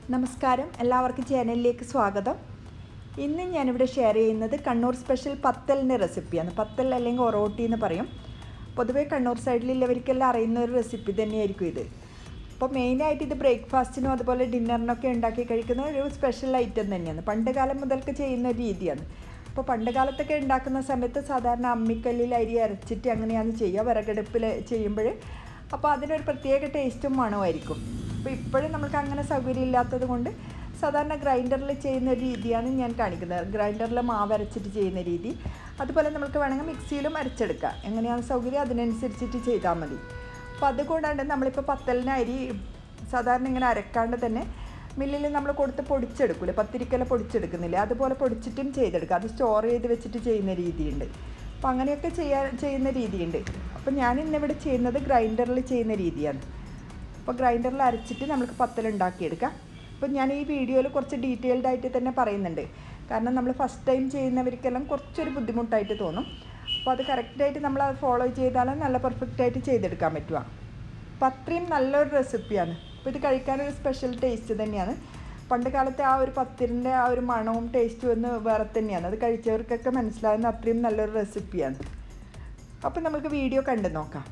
നമസ്കാരം എല്ലാവർക്കും ചാനലിലേക്ക് സ്വാഗതം ഇന്ന് ഞാനിവിടെ ഷെയർ ചെയ്യുന്നത് കണ്ണൂർ സ്പെഷ്യൽ പത്തലിൻ്റെ റെസിപ്പിയാണ് പത്തൽ അല്ലെങ്കിൽ ഒറോട്ടി എന്ന് പറയും പൊതുവേ കണ്ണൂർ സൈഡിലുള്ളവർക്കെല്ലാം അറിയുന്ന ഒരു റെസിപ്പി തന്നെയായിരിക്കും ഇത് അപ്പോൾ മെയിനായിട്ട് ഇത് ബ്രേക്ക്ഫാസ്റ്റിനും അതുപോലെ ഡിന്നറിനൊക്കെ ഉണ്ടാക്കി കഴിക്കുന്ന ഒരു സ്പെഷ്യൽ ഐറ്റം തന്നെയാണ് പണ്ട് കാലം മുതൽക്ക് ചെയ്യുന്ന ഒരു രീതിയാണ് അപ്പോൾ പണ്ട് കാലത്തൊക്കെ ഉണ്ടാക്കുന്ന സമയത്ത് സാധാരണ അമ്മിക്കല്ലിൽ അരി അരച്ചിട്ട് അങ്ങനെയാണ് ചെയ്യുക വിറകടുപ്പിൽ ചെയ്യുമ്പോൾ അപ്പോൾ അതിനൊരു പ്രത്യേക ടേസ്റ്റും മണമായിരിക്കും അപ്പോൾ ഇപ്പോഴും നമുക്ക് അങ്ങനെ സൗകര്യം ഇല്ലാത്തത് കൊണ്ട് സാധാരണ ഗ്രൈൻഡറിൽ ചെയ്യുന്ന ഒരു രീതിയാണ് ഞാൻ കാണിക്കുന്നത് ഗ്രൈൻഡറിൽ മാവ് അരച്ചിട്ട് ചെയ്യുന്ന രീതി അതുപോലെ നമുക്ക് വേണമെങ്കിൽ മിക്സിയിലും അരച്ചെടുക്കാം എങ്ങനെയാണ് സൗകര്യം അതിനനുസരിച്ചിട്ട് ചെയ്താൽ മതി അപ്പോൾ അതുകൊണ്ടാണ് നമ്മളിപ്പോൾ പത്തലിന് അരി സാധാരണ ഇങ്ങനെ അരക്കാണ്ട് തന്നെ മില്ലിൽ നമ്മൾ കൊടുത്ത് പൊടിച്ചെടുക്കില്ലേ പത്തിരിക്കല പൊടിച്ചെടുക്കുന്നില്ലേ അതുപോലെ പൊടിച്ചിട്ടും ചെയ്തെടുക്കുക അത് സ്റ്റോർ ചെയ്ത് വെച്ചിട്ട് ചെയ്യുന്ന രീതിയുണ്ട് അപ്പോൾ അങ്ങനെയൊക്കെ ചെയ്യാൻ ചെയ്യുന്ന രീതിയുണ്ട് അപ്പോൾ ഞാൻ ഇന്നിവിടെ ചെയ്യുന്നത് ഗ്രൈൻഡറിൽ ചെയ്യുന്ന രീതിയാണ് അപ്പോൾ ഗ്രൈൻഡറിൽ അരച്ചിട്ട് നമുക്ക് പത്തലുണ്ടാക്കിയെടുക്കാം അപ്പോൾ ഞാൻ ഈ വീഡിയോയിൽ കുറച്ച് ഡീറ്റെയിൽഡ് ആയിട്ട് തന്നെ പറയുന്നുണ്ട് കാരണം നമ്മൾ ഫസ്റ്റ് ടൈം ചെയ്യുന്നവർക്കെല്ലാം കുറച്ചൊരു ബുദ്ധിമുട്ടായിട്ട് തോന്നും അപ്പോൾ അത് കറക്റ്റായിട്ട് നമ്മൾ അത് ഫോളോ ചെയ്താൽ നല്ല പെർഫെക്റ്റ് ആയിട്ട് ചെയ്തെടുക്കാൻ പറ്റുക അപ്പോൾ അത്രയും നല്ലൊരു റെസിപ്പിയാണ് അപ്പോൾ ഇത് കഴിക്കാനൊരു സ്പെഷ്യൽ ടേസ്റ്റ് തന്നെയാണ് പണ്ട് കാലത്തെ ആ ഒരു പത്തിരിൻ്റെ ആ ഒരു മണവും ടേസ്റ്റും ഒന്ന് വേറെ തന്നെയാണ് അത് കഴിച്ചവർക്കൊക്കെ മനസ്സിലാകുന്ന അത്രയും നല്ലൊരു റെസിപ്പിയാണ് അപ്പോൾ നമുക്ക് വീഡിയോ കണ്ടു നോക്കാം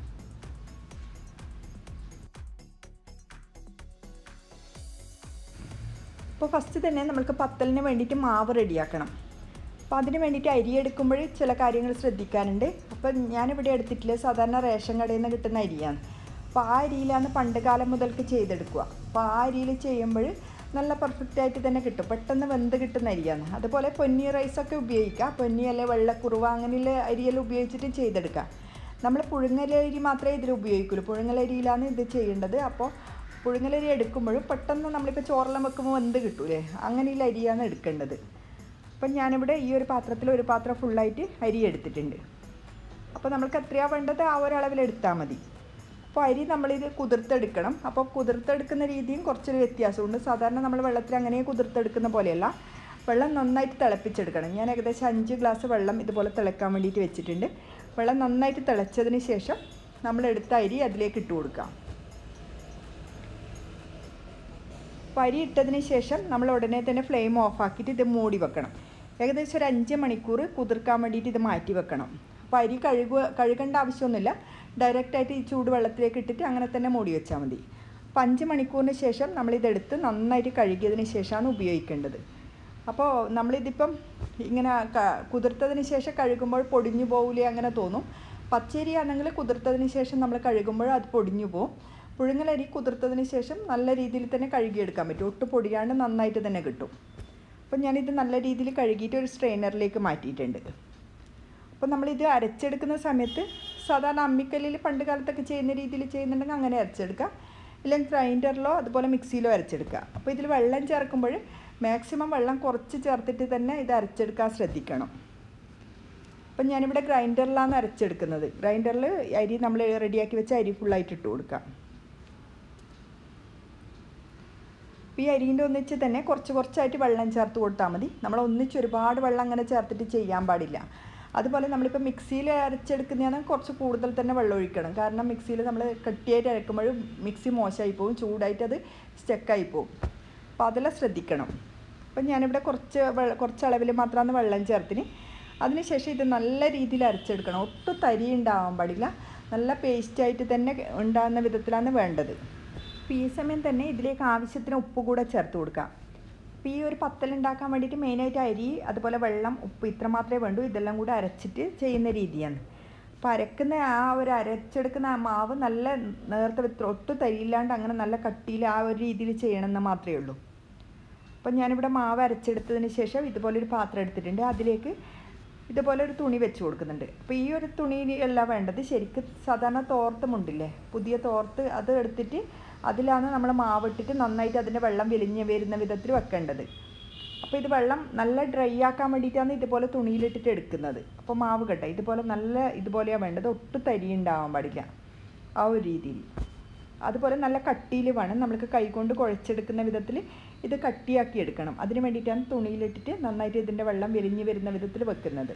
അപ്പോൾ ഫസ്റ്റ് തന്നെ നമുക്ക് പത്തലിന് വേണ്ടിയിട്ട് മാവ് റെഡിയാക്കണം അപ്പോൾ അതിന് വേണ്ടിയിട്ട് അരി എടുക്കുമ്പോൾ ചില കാര്യങ്ങൾ ശ്രദ്ധിക്കാനുണ്ട് അപ്പോൾ ഞാനിവിടെ എടുത്തിട്ടില്ല സാധാരണ റേഷൻ കടയിൽ നിന്ന് കിട്ടുന്ന അരിയാണ് അപ്പോൾ ആ അരിയിലാണ് പണ്ട് കാലം മുതൽക്ക് ചെയ്തെടുക്കുക അപ്പോൾ ആ അരിയിൽ ചെയ്യുമ്പോൾ നല്ല പെർഫെക്റ്റ് ആയിട്ട് തന്നെ കിട്ടും പെട്ടെന്ന് വെന്ത് കിട്ടുന്ന അരിയാണ് അതുപോലെ പൊന്നി റൈസൊക്കെ ഉപയോഗിക്കാം പൊന്നി അല്ലെ വെള്ളക്കുറുവ അങ്ങനെയുള്ള അരിയെല്ലാം ഉപയോഗിച്ചിട്ട് ചെയ്തെടുക്കാം നമ്മൾ പുഴുങ്ങലരി മാത്രമേ ഇതിൽ ഉപയോഗിക്കുള്ളൂ പുഴുങ്ങലരിയിലാണ് ഇത് ചെയ്യേണ്ടത് അപ്പോൾ പുഴുങ്ങലരി എടുക്കുമ്പോഴും പെട്ടെന്ന് നമ്മളിപ്പോൾ ചോറെല്ലാം വെക്കുമ്പോൾ വെന്ത് കിട്ടൂലേ അങ്ങനെയുള്ള അരിയാണ് എടുക്കേണ്ടത് അപ്പം ഞാനിവിടെ ഈ ഒരു പാത്രത്തിൽ ഒരു പാത്രം ഫുള്ളായിട്ട് അരി എടുത്തിട്ടുണ്ട് അപ്പോൾ നമുക്ക് എത്രയാണ് വേണ്ടത് ആ ഒരളവിൽ എടുത്താൽ മതി അപ്പോൾ അരി നമ്മളിത് കുതിർത്തെടുക്കണം അപ്പോൾ കുതിർത്തെടുക്കുന്ന രീതിയും കുറച്ചൊരു വ്യത്യാസമുണ്ട് സാധാരണ നമ്മൾ വെള്ളത്തിൽ അങ്ങനെ കുതിർത്തെടുക്കുന്ന പോലെയല്ല വെള്ളം നന്നായിട്ട് തിളപ്പിച്ചെടുക്കണം ഞാൻ ഏകദേശം അഞ്ച് ഗ്ലാസ് വെള്ളം ഇതുപോലെ തിളക്കാൻ വേണ്ടിയിട്ട് വെച്ചിട്ടുണ്ട് വെള്ളം നന്നായിട്ട് തിളച്ചതിന് ശേഷം നമ്മൾ എടുത്ത അരി അതിലേക്ക് ഇട്ട് കൊടുക്കാം പരി ഇട്ടതിന് ശേഷം നമ്മൾ ഉടനെ തന്നെ ഫ്ലെയിം ഓഫ് ആക്കിയിട്ട് ഇത് മൂടി വെക്കണം ഏകദേശം ഒരു അഞ്ച് മണിക്കൂർ കുതിർക്കാൻ വേണ്ടിയിട്ട് ഇത് മാറ്റി വെക്കണം അപ്പോൾ അരി കഴുകുക കഴുകേണ്ട ആവശ്യമൊന്നുമില്ല ഡയറക്റ്റായിട്ട് ഈ ചൂട് വെള്ളത്തിലേക്ക് ഇട്ടിട്ട് അങ്ങനെ തന്നെ മൂടി വെച്ചാൽ മതി അപ്പോൾ അഞ്ച് മണിക്കൂറിന് ശേഷം നമ്മളിതെടുത്ത് നന്നായിട്ട് കഴുകിയതിന് ശേഷമാണ് ഉപയോഗിക്കേണ്ടത് അപ്പോൾ നമ്മളിതിപ്പം ഇങ്ങനെ കുതിർത്തതിന് ശേഷം കഴുകുമ്പോൾ പൊടിഞ്ഞു പോകില്ലേ അങ്ങനെ തോന്നും പച്ചരി ആണെങ്കിൽ കുതിർത്തതിന് ശേഷം നമ്മൾ കഴുകുമ്പോൾ അത് പൊടിഞ്ഞു പോകും പുഴുങ്ങലരി കുതിർത്തതിന് ശേഷം നല്ല രീതിയിൽ തന്നെ കഴുകിയെടുക്കാൻ പറ്റും ഒട്ടും പൊടിയാണ്ട് നന്നായിട്ട് തന്നെ കിട്ടും അപ്പം ഞാനിത് നല്ല രീതിയിൽ കഴുകിയിട്ട് ഒരു സ്ട്രെയിനറിലേക്ക് മാറ്റിയിട്ടുണ്ട് അപ്പോൾ നമ്മളിത് അരച്ചെടുക്കുന്ന സമയത്ത് സാധാരണ അമ്മിക്കല്ലിൽ പണ്ട് കാലത്തൊക്കെ ചെയ്യുന്ന രീതിയിൽ ചെയ്യുന്നുണ്ടെങ്കിൽ അങ്ങനെ അരച്ചെടുക്കുക ഇല്ലെങ്കിൽ ഗ്രൈൻഡറിലോ അതുപോലെ മിക്സിയിലോ അരച്ചെടുക്കുക അപ്പോൾ ഇതിൽ വെള്ളം ചേർക്കുമ്പോൾ മാക്സിമം വെള്ളം കുറച്ച് ചേർത്തിട്ട് തന്നെ ഇത് അരച്ചെടുക്കാൻ ശ്രദ്ധിക്കണം അപ്പം ഞാനിവിടെ ഗ്രൈൻഡറിലാണ് അരച്ചെടുക്കുന്നത് ഗ്രൈൻഡറിൽ അരി നമ്മൾ റെഡിയാക്കി വെച്ച അരി ഫുള്ളായിട്ട് ഇട്ട് കൊടുക്കാം ഈ അരിൻ്റെ ഒന്നിച്ച് തന്നെ കുറച്ച് കുറച്ചായിട്ട് വെള്ളം ചേർത്ത് കൊടുത്താൽ മതി നമ്മൾ ഒന്നിച്ച് ഒരുപാട് വെള്ളം അങ്ങനെ ചേർത്തിട്ട് ചെയ്യാൻ പാടില്ല അതുപോലെ നമ്മളിപ്പോൾ മിക്സിയിൽ അരച്ചെടുക്കുന്നതാണ് കുറച്ച് കൂടുതൽ തന്നെ വെള്ളം ഒഴിക്കണം കാരണം മിക്സിയിൽ നമ്മൾ കട്ടിയായിട്ട് അരക്കുമ്പോൾ മിക്സി മോശമായി പോകും ചൂടായിട്ട് അത് സ്റ്റക്കായി പോകും അപ്പോൾ അതെല്ലാം ശ്രദ്ധിക്കണം അപ്പം ഞാനിവിടെ കുറച്ച് വെള്ളം കുറച്ച് അളവിൽ മാത്രമാണ് വെള്ളം ചേർത്തിന് അതിനുശേഷം ഇത് നല്ല രീതിയിൽ അരച്ചെടുക്കണം ഒട്ടും തരി ഉണ്ടാവാൻ പാടില്ല നല്ല പേസ്റ്റായിട്ട് തന്നെ ഉണ്ടാകുന്ന വിധത്തിലാണ് വേണ്ടത് അപ്പോൾ ഈ സമയം തന്നെ ഇതിലേക്ക് ആവശ്യത്തിന് ഉപ്പ് കൂടെ ചേർത്ത് കൊടുക്കാം അപ്പോൾ ഈ ഒരു പത്തലുണ്ടാക്കാൻ വേണ്ടിയിട്ട് മെയിനായിട്ട് അരി അതുപോലെ വെള്ളം ഉപ്പ് ഇത്ര മാത്രമേ വേണ്ടൂ ഇതെല്ലാം കൂടെ അരച്ചിട്ട് ചെയ്യുന്ന രീതിയാണ് അപ്പോൾ അരക്കുന്ന ആ ഒരു അരച്ചെടുക്കുന്ന ആ മാവ് നല്ല നേരത്തെ വിത്ര ഒട്ടും തരിയില്ലാണ്ട് അങ്ങനെ നല്ല കട്ടിയിൽ ആ ഒരു രീതിയിൽ ചെയ്യണമെന്ന് മാത്രമേ ഉള്ളൂ അപ്പം ഞാനിവിടെ മാവ് അരച്ചെടുത്തതിന് ശേഷം ഇതുപോലൊരു പാത്രം എടുത്തിട്ടുണ്ട് അതിലേക്ക് ഇതുപോലെ ഒരു തുണി വെച്ച് കൊടുക്കുന്നുണ്ട് അപ്പോൾ ഈ ഒരു തുണി അല്ല വേണ്ടത് ശരിക്കും സാധാരണ തോർത്ത് മുണ്ടില്ലേ പുതിയ തോർത്ത് അത് എടുത്തിട്ട് അതിലാണ് നമ്മൾ മാവിട്ടിട്ട് നന്നായിട്ട് അതിൻ്റെ വെള്ളം വെലിഞ്ഞ് വരുന്ന വിധത്തിൽ വെക്കേണ്ടത് അപ്പോൾ ഇത് വെള്ളം നല്ല ഡ്രൈ ആക്കാൻ വേണ്ടിയിട്ടാണ് ഇതുപോലെ തുണിയിലിട്ടിട്ട് എടുക്കുന്നത് അപ്പോൾ മാവ് കട്ടെ ഇതുപോലെ നല്ല ഇതുപോലെയാണ് വേണ്ടത് ഒട്ടും തരി ഉണ്ടാവാൻ പാടില്ല ആ ഒരു രീതിയിൽ അതുപോലെ നല്ല കട്ടിയിൽ വേണം നമ്മൾക്ക് കൈകൊണ്ട് കുഴച്ചെടുക്കുന്ന വിധത്തിൽ ഇത് കട്ടിയാക്കി എടുക്കണം അതിന് വേണ്ടിയിട്ടാണ് തുണിയിലിട്ടിട്ട് നന്നായിട്ട് ഇതിൻ്റെ വെള്ളം വെലിഞ്ഞ് വരുന്ന വിധത്തിൽ വെക്കുന്നത്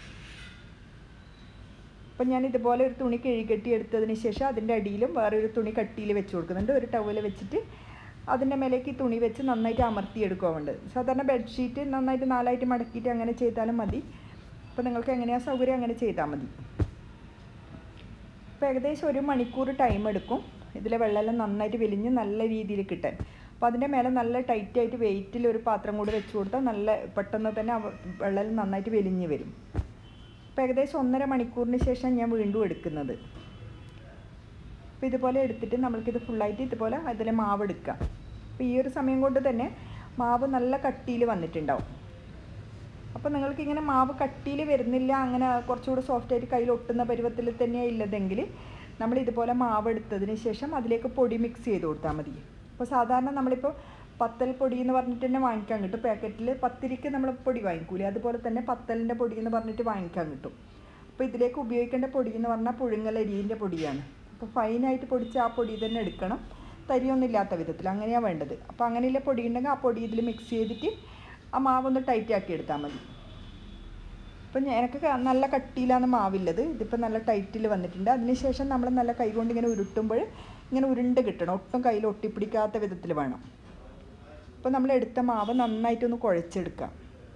അപ്പം ഞാൻ ഇതുപോലെ ഒരു തുണി കിഴികെട്ടി എടുത്തതിന് ശേഷം അതിൻ്റെ അടിയിലും വേറെ ഒരു തുണി കട്ടിയിൽ വെച്ച് കൊടുക്കുന്നുണ്ട് ഒരു ടവൽ വെച്ചിട്ട് അതിൻ്റെ മേലേക്ക് ഈ തുണി വെച്ച് നന്നായിട്ട് അമർത്തിയെടുക്കുക വേണ്ടത് സാധാരണ ബെഡ്ഷീറ്റ് നന്നായിട്ട് നാലായിട്ട് മടക്കിയിട്ട് അങ്ങനെ ചെയ്താലും മതി അപ്പോൾ നിങ്ങൾക്ക് എങ്ങനെയാണ് സൗകര്യം അങ്ങനെ ചെയ്താൽ മതി അപ്പോൾ ഏകദേശം ഒരു മണിക്കൂർ ടൈം എടുക്കും ഇതിലെ വെള്ളമെല്ലാം നന്നായിട്ട് വെലിഞ്ഞ് നല്ല രീതിയിൽ കിട്ടാൻ അപ്പോൾ അതിൻ്റെ മേലെ നല്ല ടൈറ്റായിട്ട് വെയിറ്റിൽ ഒരു പാത്രം കൂടി വെച്ച് കൊടുത്താൽ നല്ല പെട്ടെന്ന് തന്നെ ആ വെള്ളം നന്നായിട്ട് വെലിഞ്ഞ് വരും അപ്പോൾ ഏകദേശം ഒന്നര മണിക്കൂറിന് ശേഷം ഞാൻ വീണ്ടും എടുക്കുന്നത് അപ്പോൾ ഇതുപോലെ എടുത്തിട്ട് നമ്മൾക്കിത് ഫുള്ളായിട്ട് ഇതുപോലെ അതിൽ മാവ് എടുക്കാം അപ്പോൾ ഈ ഒരു സമയം കൊണ്ട് തന്നെ മാവ് നല്ല കട്ടിയിൽ വന്നിട്ടുണ്ടാവും അപ്പോൾ നിങ്ങൾക്ക് ഇങ്ങനെ മാവ് കട്ടിയിൽ വരുന്നില്ല അങ്ങനെ കുറച്ചുകൂടി സോഫ്റ്റായിട്ട് കയ്യിൽ ഒട്ടുന്ന പരുവത്തിൽ തന്നെയാണ് ഉള്ളതെങ്കിൽ നമ്മൾ ഇതുപോലെ മാവ് എടുത്തതിന് ശേഷം അതിലേക്ക് പൊടി മിക്സ് ചെയ്ത് കൊടുത്താൽ മതി അപ്പോൾ സാധാരണ നമ്മളിപ്പോൾ പത്തൽ പൊടി എന്ന് പറഞ്ഞിട്ട് തന്നെ വാങ്ങിക്കാൻ കിട്ടും പാക്കറ്റിൽ പത്തിരിക്ക് നമ്മൾ പൊടി വാങ്ങിക്കൂലേ അതുപോലെ തന്നെ പത്തലിൻ്റെ പൊടി എന്ന് പറഞ്ഞിട്ട് വാങ്ങിക്കാൻ കിട്ടും അപ്പോൾ ഇതിലേക്ക് ഉപയോഗിക്കേണ്ട പൊടി എന്ന് പറഞ്ഞാൽ പുഴുങ്ങലരിൻ്റെ പൊടിയാണ് അപ്പോൾ ഫൈനായിട്ട് പൊടിച്ച് ആ പൊടി തന്നെ എടുക്കണം തരിയൊന്നും ഇല്ലാത്ത വിധത്തിൽ അങ്ങനെയാണ് വേണ്ടത് അപ്പോൾ അങ്ങനെയുള്ള പൊടി ഉണ്ടെങ്കിൽ ആ പൊടി ഇതിൽ മിക്സ് ചെയ്തിട്ട് ആ മാവൊന്ന് ടൈറ്റ് ആക്കി എടുത്താൽ മതി ഇപ്പം എനിക്ക് നല്ല കട്ടിയിലാണ് മാവില്ലത് ഇതിപ്പോൾ നല്ല ടൈറ്റിൽ വന്നിട്ടുണ്ട് അതിനുശേഷം നമ്മൾ നല്ല കൈകൊണ്ട് ഇങ്ങനെ ഉരുട്ടുമ്പോൾ ഇങ്ങനെ ഉരുണ്ട് കിട്ടണം ഒട്ടും കയ്യിൽ ഒട്ടിപ്പിടിക്കാത്ത വിധത്തിൽ വേണം അപ്പോൾ നമ്മൾ എടുത്ത മാവ് നന്നായിട്ടൊന്ന് കുഴച്ചെടുക്കാം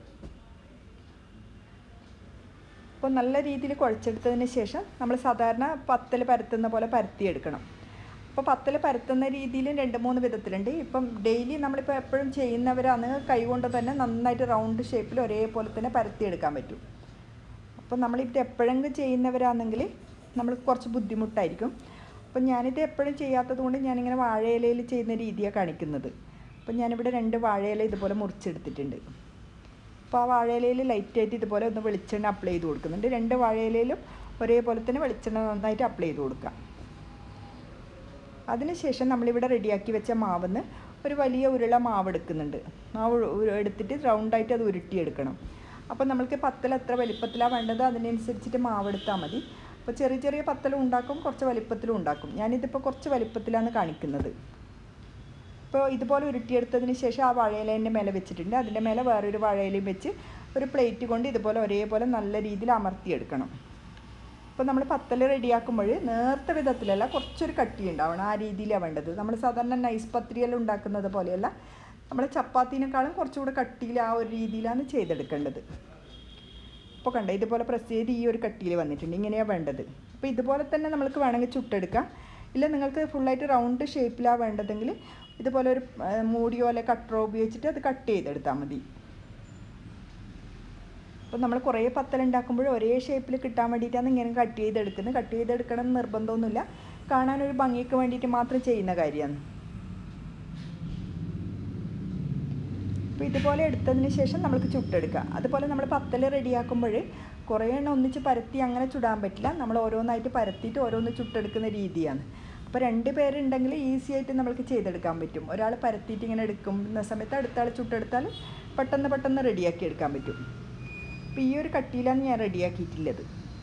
അപ്പോൾ നല്ല രീതിയിൽ കുഴച്ചെടുത്തതിന് ശേഷം നമ്മൾ സാധാരണ പത്തൽ പരത്തുന്ന പോലെ പരത്തിയെടുക്കണം അപ്പോൾ പത്തൽ പരത്തുന്ന രീതിയിലും രണ്ട് മൂന്ന് വിധത്തിലുണ്ട് ഇപ്പം ഡെയിലി നമ്മളിപ്പോൾ എപ്പോഴും ചെയ്യുന്നവരാണ് കൈകൊണ്ട് തന്നെ നന്നായിട്ട് റൗണ്ട് ഷേപ്പിൽ ഒരേപോലെ തന്നെ പരത്തിയെടുക്കാൻ പറ്റും അപ്പോൾ നമ്മളിത് എപ്പോഴെങ്കിലും ചെയ്യുന്നവരാണെങ്കിൽ നമ്മൾ കുറച്ച് ബുദ്ധിമുട്ടായിരിക്കും അപ്പം ഞാനിത് എപ്പോഴും ചെയ്യാത്തത് കൊണ്ട് ഞാനിങ്ങനെ വാഴയിലയിൽ ചെയ്യുന്ന രീതിയാണ് കാണിക്കുന്നത് അപ്പം ഞാനിവിടെ രണ്ട് വാഴയില ഇതുപോലെ മുറിച്ചെടുത്തിട്ടുണ്ട് അപ്പോൾ ആ വാഴയിലയിൽ ലൈറ്റായിട്ട് ഇതുപോലെ ഒന്ന് വെളിച്ചെണ്ണ അപ്ലൈ ചെയ്ത് കൊടുക്കുന്നുണ്ട് രണ്ട് വാഴയിലയിലും ഒരേപോലെ തന്നെ വെളിച്ചെണ്ണ നന്നായിട്ട് അപ്ലൈ ചെയ്ത് കൊടുക്കാം അതിനുശേഷം നമ്മളിവിടെ റെഡിയാക്കി വെച്ച മാവിന്ന് ഒരു വലിയ ഉരുള മാവ് എടുക്കുന്നുണ്ട് മാവ് ഉ- എടുത്തിട്ട് റൗണ്ടായിട്ട് അത് ഉരുട്ടിയെടുക്കണം അപ്പോൾ നമ്മൾക്ക് പത്തൽ എത്ര വലിപ്പത്തിലാണ് വേണ്ടത് അതിനനുസരിച്ചിട്ട് മാവ് എടുത്താൽ മതി അപ്പോൾ ചെറിയ ചെറിയ പത്തലും ഉണ്ടാക്കും കുറച്ച് വലിപ്പത്തിലും ഉണ്ടാക്കും ഞാനിതിപ്പോൾ കുറച്ച് വലിപ്പത്തിലാണ് കാണിക്കുന്നത് ഇപ്പോൾ ഇതുപോലെ ഉരുട്ടിയെടുത്തതിന് ശേഷം ആ വാഴയിലേൻ്റെ മേലെ വെച്ചിട്ടുണ്ട് അതിൻ്റെ മേലെ വേറൊരു വാഴയിലയും വെച്ച് ഒരു പ്ലേറ്റ് കൊണ്ട് ഇതുപോലെ ഒരേപോലെ നല്ല രീതിയിൽ അമർത്തിയെടുക്കണം ഇപ്പോൾ നമ്മൾ പത്തൽ റെഡിയാക്കുമ്പോൾ നേർത്ത വിധത്തിലല്ല കുറച്ചൊരു കട്ടി ഉണ്ടാവണം ആ രീതിയിലാണ് വേണ്ടത് നമ്മൾ സാധാരണ നൈസ് പത്രിയെല്ലാം ഉണ്ടാക്കുന്നത് പോലെയല്ല നമ്മൾ ചപ്പാത്തിനേക്കാളും കുറച്ചുകൂടെ കട്ടിയിൽ ആ ഒരു രീതിയിലാണ് ചെയ്തെടുക്കേണ്ടത് ഇപ്പോൾ കണ്ട ഇതുപോലെ പ്രസ് ചെയ്ത് ഈ ഒരു കട്ടിയിൽ വന്നിട്ടുണ്ട് ഇങ്ങനെയാണ് വേണ്ടത് അപ്പോൾ ഇതുപോലെ തന്നെ നമ്മൾക്ക് വേണമെങ്കിൽ ചുട്ടെടുക്കാം ഇല്ല നിങ്ങൾക്ക് ഫുള്ളായിട്ട് റൗണ്ട് ഷേപ്പിലാണ് വേണ്ടതെങ്കിൽ ഇതുപോലെ ഒരു ആ, മൂടിയോ അല്ലെ കട്ടറോ ഉപയോഗിച്ചിട്ട് അത് കട്ട് ചെയ്തെടുത്താൽ മതി അപ്പോൾ നമ്മൾ കുറേ പത്തൽ ഉണ്ടാക്കുമ്പോൾ ഒരേ ഷേപ്പിൽ കിട്ടാൻ വേണ്ടിയിട്ടാണ് ഇങ്ങനെ കട്ട് ചെയ്തെടുക്കുന്നത് കട്ട് ചെയ്തെടുക്കണം എന്ന് നിർബന്ധമൊന്നുമില്ല കാണാനൊരു ഭംഗിക്ക് വേണ്ടിയിട്ട് മാത്രം ചെയ്യുന്ന കാര്യമാണ് അപ്പോൾ ഇതുപോലെ എടുത്തതിന് ശേഷം നമുക്ക് ചുട്ടെടുക്കാം അതുപോലെ നമ്മൾ പത്തൽ റെഡിയാക്കുമ്പോൾ കുറേ എണ്ണം ഒന്നിച്ച് പരത്തി അങ്ങനെ ചുടാൻ പറ്റില്ല നമ്മൾ ഓരോന്നായിട്ട് പരത്തിയിട്ട് ഓരോന്ന് ചുട്ടെടുക്കുന്ന രീതിയാണ് അപ്പോൾ രണ്ട് പേരുണ്ടെങ്കിൽ ഈസി ആയിട്ട് നമുക്ക് ചെയ്തെടുക്കാൻ പറ്റും ഒരാൾ പരത്തിയിട്ട് ഇങ്ങനെ എടുക്കുന്ന സമയത്ത് അടുത്ത ആൾ ചുട്ടെടുത്താൽ പെട്ടെന്ന് പെട്ടെന്ന് റെഡിയാക്കി എടുക്കാൻ പറ്റും അപ്പോൾ ഈ ഒരു കട്ടിയിലാണ് ഞാൻ റെഡിയാക്കിയിട്ടുള്ളത്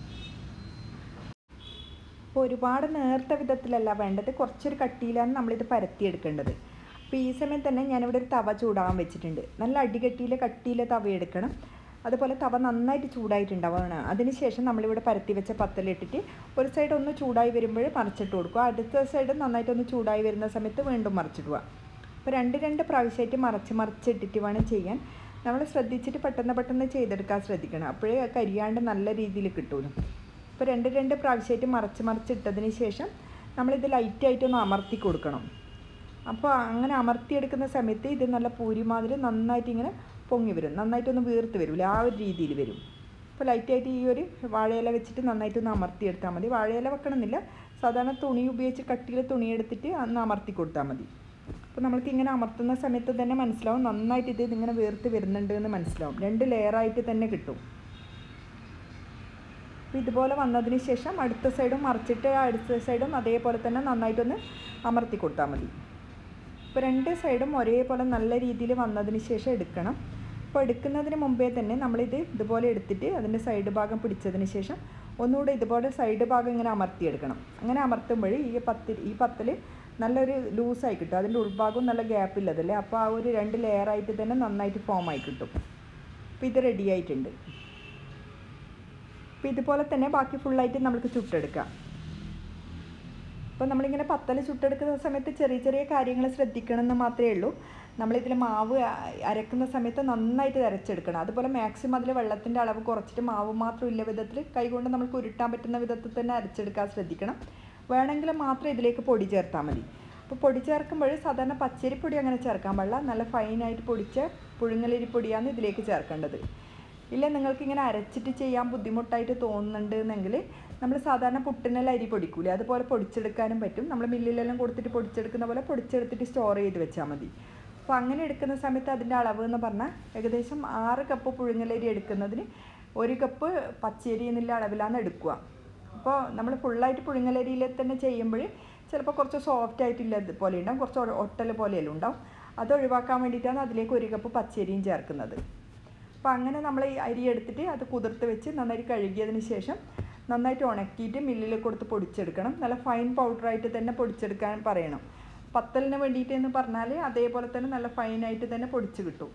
അപ്പോൾ ഒരുപാട് നേർത്ത വിധത്തിലല്ല വേണ്ടത് കുറച്ചൊരു കട്ടിയിലാണ് നമ്മളിത് പരത്തിയെടുക്കേണ്ടത് അപ്പോൾ ഈ സമയം തന്നെ ഞാനിവിടെ ഒരു തവ ചൂടാൻ വെച്ചിട്ടുണ്ട് നല്ല അടികട്ടിയിൽ കട്ടിയിൽ തവ എടുക്കണം അതുപോലെ തവ നന്നായിട്ട് ചൂടായിട്ടുണ്ടാവണം അതിനുശേഷം നമ്മളിവിടെ പരത്തി വെച്ച പത്തലിട്ടിട്ട് ഒരു സൈഡ് ഒന്ന് ചൂടായി വരുമ്പോൾ മറിച്ചിട്ട് കൊടുക്കുക അടുത്ത സൈഡ് നന്നായിട്ടൊന്ന് ചൂടായി വരുന്ന സമയത്ത് വീണ്ടും മറിച്ചിടുക അപ്പോൾ രണ്ട് രണ്ട് പ്രാവശ്യമായിട്ട് മറച്ച് മറിച്ചിട്ടിട്ട് വേണം ചെയ്യാൻ നമ്മൾ ശ്രദ്ധിച്ചിട്ട് പെട്ടെന്ന് പെട്ടെന്ന് ചെയ്തെടുക്കാൻ ശ്രദ്ധിക്കണം അപ്പോഴേ കരിയാണ്ട് നല്ല രീതിയിൽ കിട്ടുള്ളൂ ഇപ്പോൾ രണ്ട് രണ്ട് പ്രാവശ്യമായിട്ട് മറച്ച് മറിച്ചിട്ടതിന് ശേഷം നമ്മളിത് ലൈറ്റായിട്ടൊന്ന് അമർത്തി കൊടുക്കണം അപ്പോൾ അങ്ങനെ അമർത്തിയെടുക്കുന്ന സമയത്ത് ഇത് നല്ല പൂരി മാതിരി നന്നായിട്ട് ഇങ്ങനെ പൊങ്ങി വരും നന്നായിട്ടൊന്ന് വീർത്ത് വരില്ല ആ ഒരു രീതിയിൽ വരും അപ്പോൾ ലൈറ്റായിട്ട് ഈ ഒരു വാഴയില വെച്ചിട്ട് നന്നായിട്ടൊന്ന് അമർത്തിയെടുത്താൽ മതി വാഴയില വെക്കണമെന്നില്ല സാധാരണ തുണി ഉപയോഗിച്ച് കട്ടിയിൽ തുണി എടുത്തിട്ട് ഒന്ന് അമർത്തി കൊടുത്താൽ മതി അപ്പോൾ നമ്മൾക്ക് ഇങ്ങനെ അമർത്തുന്ന സമയത്ത് തന്നെ മനസ്സിലാവും നന്നായിട്ട് ഇത് ഇതിങ്ങനെ വീർത്ത് വരുന്നുണ്ട് എന്ന് മനസ്സിലാവും രണ്ട് ലെയറായിട്ട് തന്നെ കിട്ടും അപ്പോൾ ഇതുപോലെ വന്നതിന് ശേഷം അടുത്ത സൈഡും മറിച്ചിട്ട് അടുത്ത സൈഡും അതേപോലെ തന്നെ നന്നായിട്ടൊന്ന് അമർത്തി കൊടുത്താൽ മതി ഇപ്പോൾ രണ്ട് സൈഡും ഒരേപോലെ നല്ല രീതിയിൽ വന്നതിന് ശേഷം എടുക്കണം അപ്പോൾ എടുക്കുന്നതിന് മുമ്പേ തന്നെ നമ്മളിത് ഇതുപോലെ എടുത്തിട്ട് അതിൻ്റെ സൈഡ് ഭാഗം പിടിച്ചതിന് ശേഷം ഒന്നുകൂടെ ഇതുപോലെ സൈഡ് ഭാഗം ഇങ്ങനെ അമർത്തിയെടുക്കണം അങ്ങനെ അമർത്തുമ്പോൾ ഈ പത്തിൽ ഈ പത്തിൽ നല്ലൊരു ലൂസായി കിട്ടും അതിൻ്റെ ഉൾഭാഗവും നല്ല ഗ്യാപ്പില്ലതല്ലേ അപ്പോൾ ആ ഒരു രണ്ട് ലെയറായിട്ട് തന്നെ നന്നായിട്ട് ഫോം ആയി കിട്ടും അപ്പോൾ ഇത് റെഡി ആയിട്ടുണ്ട് അപ്പോൾ ഇതുപോലെ തന്നെ ബാക്കി ഫുള്ളായിട്ട് നമുക്ക് ചുട്ടെടുക്കാം അപ്പോൾ നമ്മളിങ്ങനെ പത്തൽ ചുട്ടെടുക്കുന്ന സമയത്ത് ചെറിയ ചെറിയ കാര്യങ്ങൾ ശ്രദ്ധിക്കണം എന്ന് മാത്രമേ ഉള്ളൂ നമ്മളിതിൽ മാവ് അ- അരക്കുന്ന സമയത്ത് നന്നായിട്ട് അരച്ചെടുക്കണം അതുപോലെ മാക്സിമം അതിൽ വെള്ളത്തിൻ്റെ അളവ് കുറച്ചിട്ട് മാവ് മാത്രം ഇല്ല വിധത്തിൽ കൈകൊണ്ട് നമുക്ക് ഉരുട്ടാൻ പറ്റുന്ന വിധത്തിൽ തന്നെ അരച്ചെടുക്കാൻ ശ്രദ്ധിക്കണം വേണമെങ്കിൽ മാത്രം ഇതിലേക്ക് പൊടി ചേർത്താൽ മതി അപ്പോൾ പൊടി ചേർക്കുമ്പോൾ സാധാരണ പച്ചരിപ്പൊടി അങ്ങനെ ചേർക്കാൻ പാടില്ല നല്ല ഫൈനായിട്ട് പൊടിച്ച പുഴുങ്ങലരി പൊടിയാണ് ഇതിലേക്ക് ചേർക്കേണ്ടത് ഇല്ല നിങ്ങൾക്ക് ഇങ്ങനെ അരച്ചിട്ട് ചെയ്യാൻ ബുദ്ധിമുട്ടായിട്ട് തോന്നുന്നുണ്ട് എന്നെങ്കിൽ നമ്മൾ സാധാരണ പുട്ടിനെല്ലാം അരി പൊടിക്കൂലേ അതുപോലെ പൊടിച്ചെടുക്കാനും പറ്റും നമ്മൾ മില്ലിലെല്ലാം കൊടുത്തിട്ട് പൊടിച്ചെടുക്കുന്ന പോലെ പൊടിച്ചെടുത്തിട്ട് സ്റ്റോർ ചെയ്ത് വെച്ചാൽ മതി അപ്പോൾ അങ്ങനെ എടുക്കുന്ന സമയത്ത് അതിൻ്റെ അളവ് എന്ന് പറഞ്ഞാൽ ഏകദേശം ആറ് കപ്പ് പുഴുങ്ങലരി എടുക്കുന്നതിന് ഒരു കപ്പ് പച്ചരി എന്നുള്ള അളവിലാണ് എടുക്കുക അപ്പോൾ നമ്മൾ ഫുള്ളായിട്ട് പുഴുങ്ങലരിയിൽ തന്നെ ചെയ്യുമ്പോൾ ചിലപ്പോൾ കുറച്ച് സോഫ്റ്റ് ആയിട്ടില്ല പോലെ ഉണ്ടാവും കുറച്ച് ഒ- ഒട്ടൽ പോലെയെല്ലാം ഉണ്ടാവും അത് ഒഴിവാക്കാൻ വേണ്ടിയിട്ടാണ് അതിലേക്ക് ഒരു കപ്പ് പച്ചരിയും ചേർക്കുന്നത് അപ്പോൾ അങ്ങനെ നമ്മൾ ഈ അരി എടുത്തിട്ട് അത് കുതിർത്ത് വെച്ച് നന്നായിട്ട് കഴുകിയതിന് ശേഷം നന്നായിട്ട് ഉണക്കിയിട്ട് മില്ലിൽ കൊടുത്ത് പൊടിച്ചെടുക്കണം നല്ല ഫൈൻ പൗഡറായിട്ട് തന്നെ പൊടിച്ചെടുക്കാൻ പറയണം പത്തലിന് വേണ്ടിയിട്ട് എന്ന് പറഞ്ഞാൽ അതേപോലെ തന്നെ നല്ല ഫൈനായിട്ട് തന്നെ പൊടിച്ച് കിട്ടും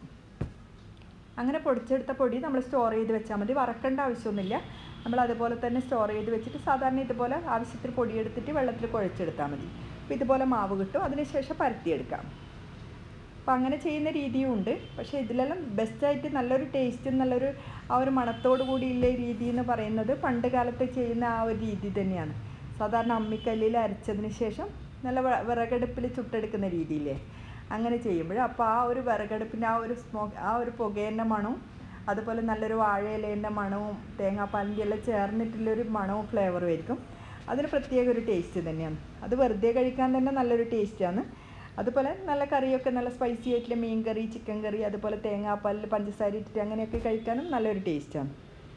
അങ്ങനെ പൊടിച്ചെടുത്ത പൊടി നമ്മൾ സ്റ്റോർ ചെയ്ത് വെച്ചാൽ മതി വറക്കേണ്ട ആവശ്യമൊന്നുമില്ല നമ്മൾ അതുപോലെ തന്നെ സ്റ്റോർ ചെയ്ത് വെച്ചിട്ട് സാധാരണ ഇതുപോലെ ആവശ്യത്തിന് പൊടി എടുത്തിട്ട് വെള്ളത്തിൽ കുഴച്ചെടുത്താൽ മതി അപ്പോൾ ഇതുപോലെ മാവ് കിട്ടും അതിനുശേഷം പരത്തിയെടുക്കാം അപ്പോൾ അങ്ങനെ ചെയ്യുന്ന രീതിയും ഉണ്ട് പക്ഷേ ഇതിലെല്ലാം ബെസ്റ്റായിട്ട് നല്ലൊരു ടേസ്റ്റും നല്ലൊരു ആ ഒരു മണത്തോടു കൂടിയുള്ള രീതി എന്ന് പറയുന്നത് പണ്ട് കാലത്ത് ചെയ്യുന്ന ആ ഒരു രീതി തന്നെയാണ് സാധാരണ അമ്മിക്കല്ലിൽ അരച്ചതിന് ശേഷം നല്ല വ- വിറകടുപ്പിൽ ചുട്ടെടുക്കുന്ന രീതിയില്ലേ അങ്ങനെ ചെയ്യുമ്പോൾ അപ്പോൾ ആ ഒരു വിറകടുപ്പിൻ്റെ ആ ഒരു സ്മോ ആ ഒരു പുകേൻ്റെ മണവും അതുപോലെ നല്ലൊരു വാഴയിലേൻ്റെ മണവും തേങ്ങാപ്പാലിൻ്റെ എല്ലാം ചേർന്നിട്ടുള്ളൊരു മണവും ഫ്ലേവറും ആയിരിക്കും അതിന് പ്രത്യേക ഒരു ടേസ്റ്റ് തന്നെയാണ് അത് വെറുതെ കഴിക്കാൻ തന്നെ നല്ലൊരു ടേസ്റ്റാണ് അതുപോലെ നല്ല കറിയൊക്കെ നല്ല സ്പൈസി ആയിട്ടുള്ള മീൻ കറി ചിക്കൻ കറി അതുപോലെ തേങ്ങാപ്പാലിൽ പഞ്ചസാര ഇട്ടിട്ട് അങ്ങനെയൊക്കെ കഴിക്കാനും നല്ലൊരു ടേസ്റ്റാണ്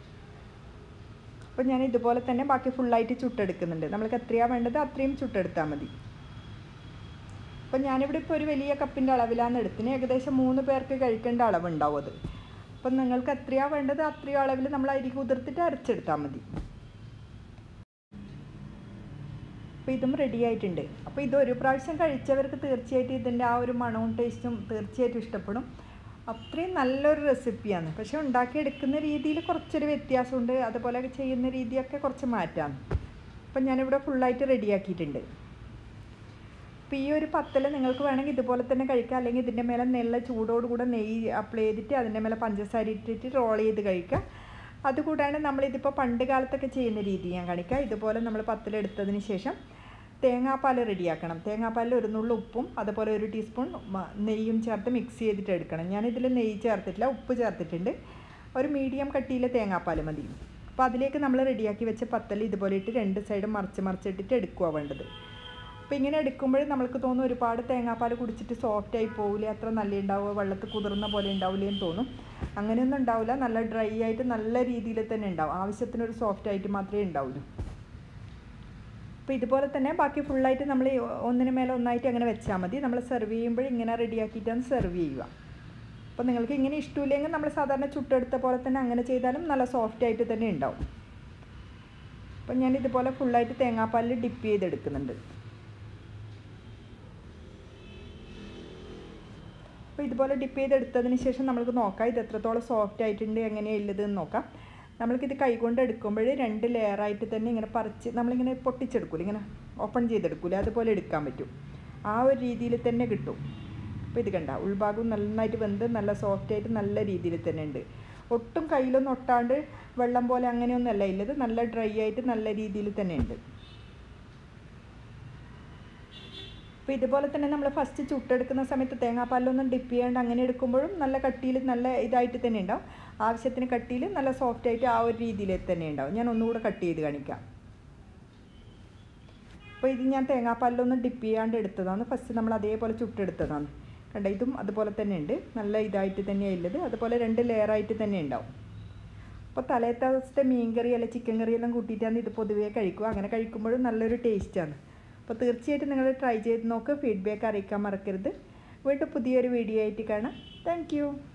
അപ്പോൾ ഞാൻ ഇതുപോലെ തന്നെ ബാക്കി ഫുള്ളായിട്ട് ചുട്ടെടുക്കുന്നുണ്ട് നമ്മൾക്ക് എത്രയാണ് വേണ്ടത് അത്രയും ചുട്ടെടുത്താൽ മതി അപ്പോൾ ഞാനിവിടെ ഇപ്പോൾ ഒരു വലിയ കപ്പിൻ്റെ അളവിലാണ് എടുത്തിന് ഏകദേശം മൂന്ന് പേർക്ക് കഴിക്കേണ്ട അളവുണ്ടാവും അത് അപ്പം നിങ്ങൾക്ക് എത്രയാണ് വേണ്ടത് അത്രയും അളവിൽ നമ്മൾ അരി കുതിർത്തിട്ട് അരച്ചെടുത്താൽ മതി അപ്പോൾ ഇതും റെഡി ആയിട്ടുണ്ട് അപ്പോൾ ഇത് ഒരു പ്രാവശ്യം കഴിച്ചവർക്ക് തീർച്ചയായിട്ടും ഇതിൻ്റെ ആ ഒരു മണവും ടേസ്റ്റും തീർച്ചയായിട്ടും ഇഷ്ടപ്പെടും അത്രയും നല്ലൊരു റെസിപ്പിയാണ് പക്ഷേ ഉണ്ടാക്കിയെടുക്കുന്ന രീതിയിൽ കുറച്ചൊരു വ്യത്യാസമുണ്ട് അതുപോലെ ചെയ്യുന്ന രീതിയൊക്കെ കുറച്ച് മാറ്റാണ് അപ്പം ഞാനിവിടെ ഫുള്ളായിട്ട് റെഡിയാക്കിയിട്ടുണ്ട് അപ്പോൾ ഈ ഒരു പത്തൽ നിങ്ങൾക്ക് വേണമെങ്കിൽ ഇതുപോലെ തന്നെ കഴിക്കാം അല്ലെങ്കിൽ ഇതിൻ്റെ മേലെ നല്ല ചൂടോടുകൂടെ നെയ്യ് അപ്ലൈ ചെയ്തിട്ട് അതിൻ്റെ മേലെ പഞ്ചസാര ഇട്ടിട്ട് റോൾ ചെയ്ത് കഴിക്കാം അതുകൂടാണ്ട് നമ്മളിതിപ്പോൾ പണ്ട് കാലത്തൊക്കെ ചെയ്യുന്ന രീതി ഞാൻ കാണിക്കാം ഇതുപോലെ നമ്മൾ പത്തലെടുത്തതിന് ശേഷം തേങ്ങാപ്പാൽ റെഡിയാക്കണം തേങ്ങാപ്പാലിൽ ഒരു നുള്ളു ഉപ്പും അതുപോലെ ഒരു ടീസ്പൂൺ മ- നെയ്യും ചേർത്ത് മിക്സ് ചെയ്തിട്ട് എടുക്കണം ഞാനിതിൽ നെയ്യ് ചേർത്തിട്ടില്ല ഉപ്പ് ചേർത്തിട്ടുണ്ട് ഒരു മീഡിയം കട്ടിയിലെ തേങ്ങാപ്പാൽ മതി അപ്പോൾ അതിലേക്ക് നമ്മൾ റെഡിയാക്കി വെച്ച പത്തൽ ഇതുപോലെ ഇട്ട് രണ്ട് സൈഡും മറിച്ച് മറിച്ചിട്ടിട്ട് എടുക്കുക വേണ്ടത് അപ്പോൾ ഇങ്ങനെ എടുക്കുമ്പോൾ നമ്മൾക്ക് തോന്നും ഒരുപാട് തേങ്ങാപ്പാൽ കുടിച്ചിട്ട് സോഫ്റ്റ് ആയി പോകില്ല അത്ര നല്ല ഉണ്ടാവുക വെള്ളത്തിൽ കുതിർന്ന പോലെ ഉണ്ടാവില്ല എന്ന് തോന്നും അങ്ങനെയൊന്നും ഉണ്ടാവില്ല നല്ല ഡ്രൈ ആയിട്ട് നല്ല രീതിയിൽ തന്നെ ഉണ്ടാവും ആവശ്യത്തിനൊരു സോഫ്റ്റ് ആയിട്ട് മാത്രമേ ഉണ്ടാവുള്ളൂ അപ്പോൾ ഇതുപോലെ തന്നെ ബാക്കി ഫുള്ളായിട്ട് നമ്മൾ ഈ ഒന്നിന് മേലെ ഒന്നായിട്ട് അങ്ങനെ വെച്ചാൽ മതി നമ്മൾ സെർവ് ചെയ്യുമ്പോൾ ഇങ്ങനെ റെഡിയാക്കിയിട്ടാണ് സെർവ് ചെയ്യുക അപ്പോൾ നിങ്ങൾക്ക് ഇങ്ങനെ ഇഷ്ടമില്ലെങ്കിൽ നമ്മൾ സാധാരണ ചുട്ടെടുത്ത പോലെ തന്നെ അങ്ങനെ ചെയ്താലും നല്ല സോഫ്റ്റ് ആയിട്ട് തന്നെ ഉണ്ടാവും അപ്പം ഞാൻ ഇതുപോലെ ഫുള്ളായിട്ട് തേങ്ങാപ്പാലിൽ ഡിപ്പ് ചെയ്തെടുക്കുന്നുണ്ട് അപ്പോൾ ഇതുപോലെ ഡിപ്പ് ചെയ്തെടുത്തതിന് ശേഷം നമുക്ക് നോക്കാം ഇത് എത്രത്തോളം സോഫ്റ്റ് ആയിട്ടുണ്ട് എങ്ങനെയാണ് ഉള്ളതെന്ന് നോക്കാം നമ്മൾക്കിത് കൈകൊണ്ട് എടുക്കുമ്പോൾ രണ്ട് ലെയറായിട്ട് തന്നെ ഇങ്ങനെ പറിച്ച് നമ്മളിങ്ങനെ പൊട്ടിച്ചെടുക്കൂല ഇങ്ങനെ ഓപ്പൺ ചെയ്തെടുക്കൂല അതുപോലെ എടുക്കാൻ പറ്റും ആ ഒരു രീതിയിൽ തന്നെ കിട്ടും അപ്പോൾ ഇത് കണ്ട ഉൾഭാഗം നന്നായിട്ട് വെന്ത് നല്ല സോഫ്റ്റ് ആയിട്ട് നല്ല രീതിയിൽ തന്നെ ഉണ്ട് ഒട്ടും കയ്യിലൊന്നും ഒട്ടാണ്ട് വെള്ളം പോലെ അങ്ങനെയൊന്നുമല്ല ഇല്ലത് നല്ല ഡ്രൈ ആയിട്ട് നല്ല രീതിയിൽ തന്നെ ഉണ്ട് അപ്പോൾ ഇതുപോലെ തന്നെ നമ്മൾ ഫസ്റ്റ് ചുട്ടെടുക്കുന്ന സമയത്ത് തേങ്ങാപ്പാലിലൊന്നും ഡിപ്പ് ചെയ്യാണ്ട് അങ്ങനെ എടുക്കുമ്പോഴും നല്ല കട്ടിയിൽ നല്ല ഇതായിട്ട് തന്നെ ഉണ്ടാവും ആവശ്യത്തിന് കട്ടിയിൽ നല്ല സോഫ്റ്റ് ആയിട്ട് ആ ഒരു രീതിയിൽ തന്നെ ഉണ്ടാവും ഞാൻ ഒന്നുകൂടെ കട്ട് ചെയ്ത് കാണിക്കാം അപ്പോൾ ഇത് ഞാൻ തേങ്ങാപ്പാലിലൊന്നും ഡിപ്പ് ചെയ്യാണ്ട് എടുത്തതാണ് ഫസ്റ്റ് നമ്മൾ അതേപോലെ ചുട്ടെടുത്തതാണ് കണ്ട ഇതും അതുപോലെ തന്നെ ഉണ്ട് നല്ല ഇതായിട്ട് തന്നെയാണ് ഉള്ളത് അതുപോലെ രണ്ട് ലെയറായിട്ട് തന്നെ ഉണ്ടാവും അപ്പോൾ തലേത്തെ ദിവസത്തെ മീൻ കറി അല്ലെ ചിക്കൻ കറി എല്ലാം കൂട്ടിയിട്ടാണ് ഇത് പൊതുവേ കഴിക്കുക അങ്ങനെ കഴിക്കുമ്പോഴും നല്ലൊരു ടേസ്റ്റാണ് അപ്പോൾ തീർച്ചയായിട്ടും നിങ്ങൾ ട്രൈ ചെയ്ത് നോക്ക് ഫീഡ്ബാക്ക് അറിയിക്കാൻ മറക്കരുത് വീണ്ടും പുതിയൊരു വീഡിയോ ആയിട്ട് കാണാം താങ്ക്